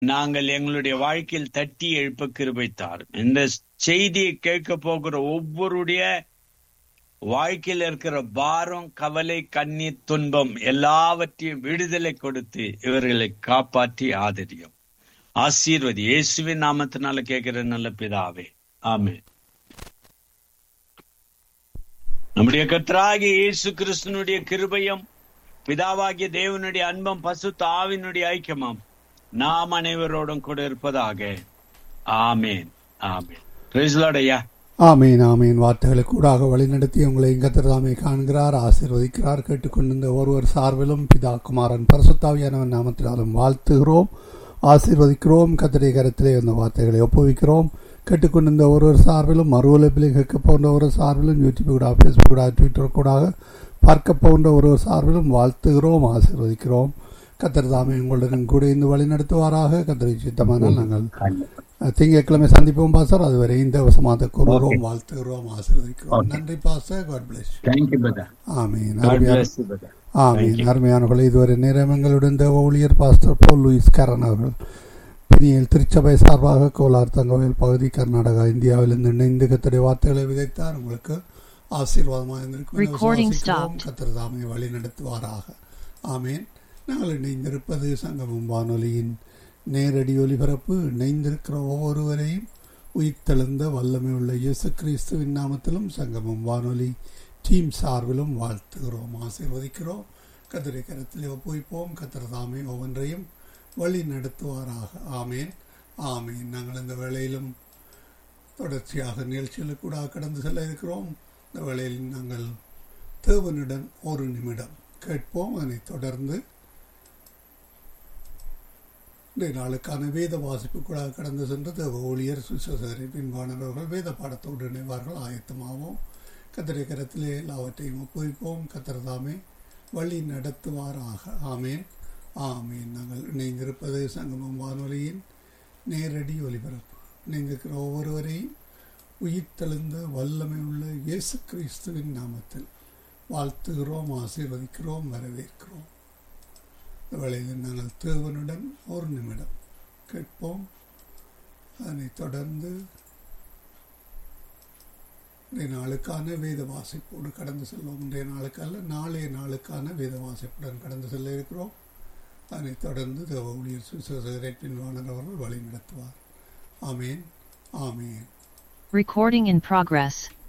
நாங்கள் எங்களுடைய வாழ்க்கையில் தட்டி எழுப்ப கிருபை தாரும் இந்த செய்தியை கேட்க போகிற ஒவ்வொருடைய வாழ்க்கையில் இருக்கிற பாரம் கவலை கண்ணீர் துன்பம் எல்லாவற்றையும் விடுதலை கொடுத்து இவர்களை காப்பாற்றி ஆதரியும் ஆசீர்வதி இயேசுவின் நாமத்தினால கேட்கிற நல்ல பிதாவே ஆமே நம்முடைய கர்த்தராகிய இயேசு கிறிஸ்தனுடைய கிருபையும் பிதாவாகிய தேவனுடைய அன்பம் பசுத்த ஆவினுடைய ஐக்கியமாம் நாம் அனைவரோடும் கூட இருப்பதாக ஆமேன் ஆமேன் ஐயா ஆமீன் ஆமீன் வார்த்தைகளை கூடாக வழிநடத்தி உங்களை இங்கத்திரதாமை காண்கிறார் ஆசீர்வதிக்கிறார் கேட்டுக்கொண்டிருந்த ஒருவர் சார்பிலும் பிதா குமாரன் பரசுத்தாவியானவன் நாமத்தினாலும் வாழ்த்துகிறோம் ஆசீர்வதிக்கிறோம் கத்திரை கரத்திலே இந்த வார்த்தைகளை ஒப்புவிக்கிறோம் கேட்டுக்கொண்டிருந்த ஒருவர் சார்பிலும் மறு உழைப்பிலே கேட்க போன்ற ஒரு சார்பிலும் யூடியூப் கூட ஃபேஸ்புக் கூட ட்விட்டர் கூட பார்க்க போன்ற ஒரு சார்பிலும் வாழ்த்துகிறோம் ஆசீர்வதிக்கிறோம் கத்தர் தாமே உங்களுடன் கூட இருந்து வழி நடத்துவாராக கத்தரை சித்தமானால் நாங்கள் திங்கட்கிழமை சந்திப்போம் பாசர் அதுவரை இந்த வசமாக கூறுகிறோம் வாழ்த்துகிறோம் ஆசீர்வதிக்கிறோம் நன்றி பாசர் காட் பிளஸ் ஆமீன் ஆமீன் அருமையானவர்கள் இதுவரை நேரம் எங்களுடன் தேவ ஊழியர் பாஸ்டர் போல் லூயிஸ் கரன் அவர்கள் பிணியில் திருச்சபை சார்பாக கோலார் தங்கவேல் பகுதி கர்நாடகா இந்தியாவிலிருந்து இணைந்து கத்தடைய வார்த்தைகளை விதைத்தார் உங்களுக்கு ஆசீர்வாதமாக இருந்திருக்கும் கத்தர் தாமே வழி நடத்துவாராக ஆமீன் நாங்கள் இணைந்திருப்பது சங்கமம் வானொலியின் நேரடி ஒலிபரப்பு இணைந்திருக்கிற ஒவ்வொருவரையும் உயிர்த்தெழுந்த வல்லமை உள்ள இயேசு கிறிஸ்துவின் நாமத்திலும் சங்கமம் வானொலி டீம் சார்பிலும் வாழ்த்துகிறோம் ஆசீர்வதிக்கிறோம் கத்திரை கரத்தில் ஒப்புவிப்போம் கத்திர தாமே ஒவ்வொன்றையும் வழி நடத்துவாராக ஆமேன் ஆமேன் நாங்கள் இந்த வேளையிலும் தொடர்ச்சியாக நிகழ்ச்சிகளுக்கு கூட கடந்து செல்ல இருக்கிறோம் இந்த வேளையில் நாங்கள் தேவனுடன் ஒரு நிமிடம் கேட்போம் அதனைத் தொடர்ந்து இன்றைய நாளுக்கான வேத வாசிப்பு கூட கடந்து சென்று தேவ ஊழியர் சுசேசரி பின்பானவர்கள் வேத பாடத்தோடு இணைவார்கள் ஆயத்தமாகவும் கத்திரை கரத்திலே எல்லாவற்றையும் ஒப்புவிப்போம் கத்திரதாமே வழி நடத்துவாராக ஆமேன் ஆமேன் நாங்கள் இணைந்திருப்பது சங்கமம் வானொலியின் நேரடி ஒலிபரப்பு இணைந்திருக்கிற ஒவ்வொருவரையும் உயிர்த்தெழுந்த வல்லமை உள்ள இயேசு கிறிஸ்துவின் நாமத்தில் வாழ்த்துகிறோம் ஆசீர்வதிக்கிறோம் வரவேற்கிறோம் வேளையில் நாங்கள் தேவனுடன் ஒரு நிமிடம் கேட்போம் அதனைத் தொடர்ந்து இன்றைய நாளுக்கான வேத வாசிப்போடு கடந்து செல்வோம் இன்றைய நாளுக்கு அல்ல நாளைய நாளுக்கான வேத வாசிப்புடன் கடந்து செல்ல இருக்கிறோம் அதனைத் தொடர்ந்து தேவ ஊழியர் சுசேரேட்டின் வாணர் அவர்கள் வழி நடத்துவார் ஆமேன் ஆமேன் Recording in progress.